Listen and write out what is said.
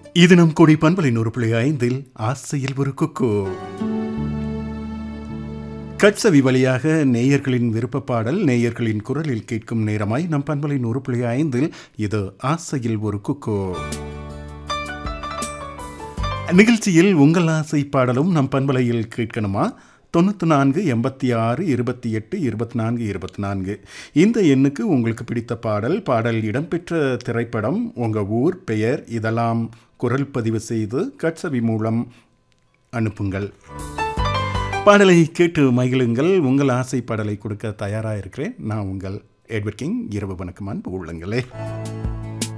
இது நம் கொடி பண்பலை நூறு புள்ளி ஐந்தில் ஆசையில் ஒரு குக்கு கட்சவி வழியாக நேயர்களின் விருப்ப பாடல் நேயர்களின் குரலில் கேட்கும் நேரமாய் நம் பண்பலை நூறு புள்ளி ஐந்தில் இது ஆசையில் ஒரு குக்கு நிகழ்ச்சியில் உங்கள் ஆசை பாடலும் நம் பண்பலையில் கேட்கணுமா தொண்ணூற்றி நான்கு எண்பத்தி ஆறு இருபத்தி எட்டு இருபத்தி நான்கு இருபத்தி நான்கு இந்த எண்ணுக்கு உங்களுக்கு பிடித்த பாடல் பாடல் இடம்பெற்ற திரைப்படம் உங்கள் ஊர் பெயர் இதெல்லாம் குரல் பதிவு செய்து கட்சவி மூலம் அனுப்புங்கள் பாடலை கேட்டு மகிழுங்கள் உங்கள் ஆசை பாடலை கொடுக்க தயாராக இருக்கிறேன் நான் உங்கள் எட்வர்ட் கிங் இரவு வணக்கம் அன்பு உள்ளங்களே